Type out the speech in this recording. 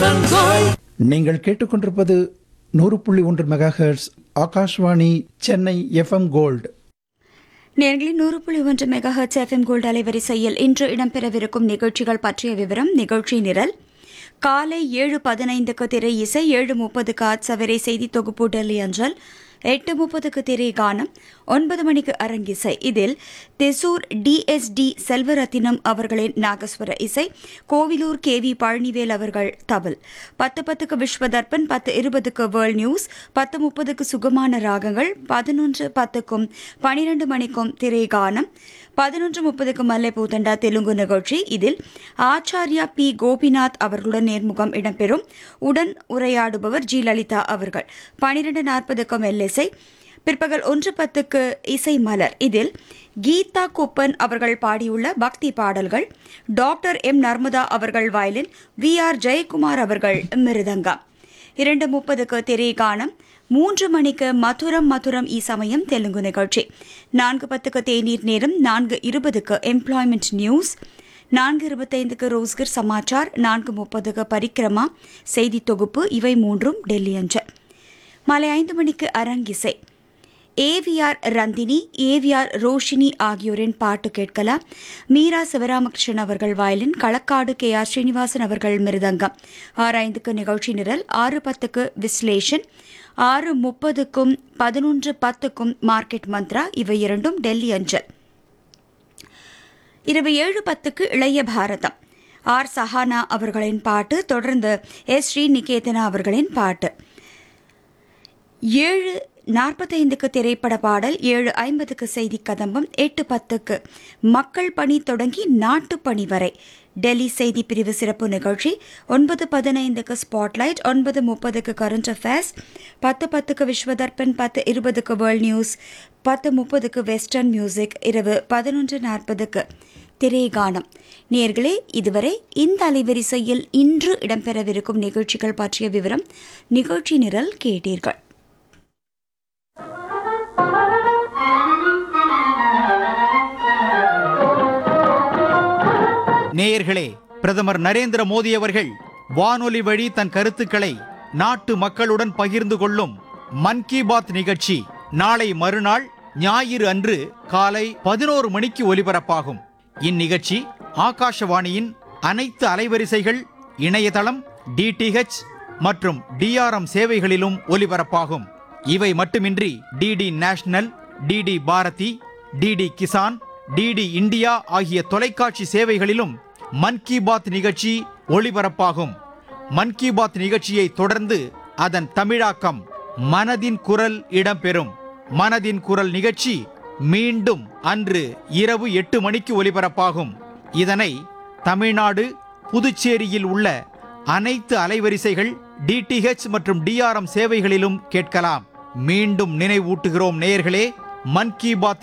FM gold நீங்கள் கேட்டுக்கொண்டிருப்பது நூறு புள்ளி ஒன்று megahertz Akashvani Chennai FM gold நேர்களின் நூறு புள்ளி ஒன்று மெகா ஹெர்ட்ஸ் எஃப்எம் கோல்டு அலைவரிசையில் இன்று இடம்பெறவிருக்கும் நிகழ்ச்சிகள் பற்றிய விவரம் நிகழ்ச்சி நிரல் காலை ஏழு பதினைந்துக்கு திரை இசை ஏழு முப்பதுக்கு ஆட்சவரை செய்தி தொகுப்பு டெல்லி அஞ்சல் எட்டு முப்பதுக்கு திரை கானம் ஒன்பது மணிக்கு அரங்கிசை இதில் தெசூர் டிஎஸ்டி செல்வரத்தினம் அவர்களின் நாகஸ்வர இசை கோவிலூர் கே வி பழனிவேல் அவர்கள் தபில் பத்து பத்துக்கு விஸ்வதர்பன் பத்து இருபதுக்கு வேர்ல்ட் நியூஸ் பத்து முப்பதுக்கு சுகமான ராகங்கள் பதினொன்று பத்துக்கும் பனிரெண்டு மணிக்கும் திரை கானம் பதினொன்று முப்பதுக்கு மல்லைப்பூதண்டா தெலுங்கு நிகழ்ச்சி இதில் ஆச்சாரியா பி கோபிநாத் அவர்களுடன் நேர்முகம் இடம்பெறும் உடன் உரையாடுபவர் ஜி லலிதா அவர்கள் பனிரெண்டு நாற்பதுக்கும் எல்எஸ்ஐ பிற்பகல் ஒன்று பத்துக்கு இசை மலர் இதில் கீதா குப்பன் அவர்கள் பாடியுள்ள பக்தி பாடல்கள் டாக்டர் எம் நர்மதா அவர்கள் வயலின் வி ஆர் ஜெயக்குமார் அவர்கள் மிருதங்கம் இரண்டு முப்பதுக்கு திரை கானம் மூன்று மணிக்கு மதுரம் மதுரம் இ சமயம் தெலுங்கு நிகழ்ச்சி நான்கு பத்துக்கு தேநீர் நேரம் நான்கு இருபதுக்கு எம்ப்ளாய்மெண்ட் நியூஸ் நான்கு இருபத்தைந்துக்கு ரோஸ்கர் சமாச்சார் நான்கு முப்பதுக்கு பரிக்கிரமா செய்தி தொகுப்பு இவை மூன்றும் டெல்லி அஞ்சல் மாலை ஐந்து மணிக்கு அரங்கிசை ஏவிஆர் ரந்தினி ஏவிஆர் ரோஷினி ஆகியோரின் பாட்டு கேட்கலாம் மீரா சிவராமகிருஷ்ணன் அவர்கள் violin Kalakkad K R Srinivasan அவர்கள் மிருதங்கம் ஆறு ஐந்துக்கு நிகழ்ச்சி நிரல் ஆறு பத்துக்கு விஸ்லேஷன் ஆறு முப்பதுக்கும் பதினொன்று பத்துக்கும் மார்க்கெட் மந்த்ரா இவை இரண்டும் டெல்லி அஞ்சல் இரவு ஏழு பத்துக்கு இளைய பாரதம் ஆர் சஹானா அவர்களின் பாட்டு தொடர்ந்து எஸ் ஸ்ரீ நிகேதனா அவர்களின் பாட்டு ஏழு நாற்பத்தைந்துக்கு திரைப்பட பாடல் ஏழு ஐம்பதுக்கு செய்தி கதம்பம் எட்டு பத்துக்கு மக்கள் பணி தொடங்கி நாட்டுப் பணி வரை டெல்லி செய்தி பிரிவு சிறப்பு நிகழ்ச்சி ஒன்பது பதினைந்துக்கு ஸ்பாட்லைட் ஒன்பது முப்பதுக்கு கரண்ட் அஃபேர்ஸ் பத்து பத்துக்கு விஸ்வதர்பன் பத்து இருபதுக்கு வேர்ல்ட் நியூஸ் பத்து முப்பதுக்கு வெஸ்டர்ன் மியூசிக் இரவு பதினொன்று நாற்பதுக்கு திரைகானம் நேர்களே இதுவரை இந்த அலைவரிசையில் இன்று இடம்பெறவிருக்கும் நிகழ்ச்சிகள் பற்றிய விவரம் நிகழ்ச்சி நிரல் கேட்டீர்கள் நேயர்களே பிரதமர் நரேந்திர மோடி அவர்கள் வானொலி வழி தன் கருத்துக்களை நாட்டு மக்களுடன் பகிர்ந்து கொள்ளும் மன் கி பாத் நிகழ்ச்சி நாளை மறுநாள் ஞாயிறு அன்று காலை பதினோரு மணிக்கு ஒலிபரப்பாகும் இந்நிகழ்ச்சி ஆகாஷவாணியின் அனைத்து அலைவரிசைகள் இணையதளம் டிடிஹெச் மற்றும் டிஆர்எம் சேவைகளிலும் ஒலிபரப்பாகும் இவை மட்டுமின்றி DD national DD Bharati DD Kisan DD India ஆகிய தொலைக்காட்சி சேவைகளிலும் மன் கி பாத் நிகழ்ச்சி ஒளிபரப்பாகும் மன் கி பாத் நிகழ்ச்சியை தொடர்ந்து அதன் தமிழாக்கம் மனதின் குரல் இடம்பெறும் மனதின் குரல் நிகழ்ச்சி மீண்டும் அன்று இரவு எட்டு மணிக்கு ஒலிபரப்பாகும் இதனை தமிழ்நாடு புதுச்சேரியில் உள்ள அனைத்து அலைவரிசைகள் டிடிஹெச் மற்றும் டிஆர்எம் சேவைகளிலும் கேட்கலாம் மீண்டும் நினைவூட்டுகிறோம் நேயர்களே மன் கி பாத்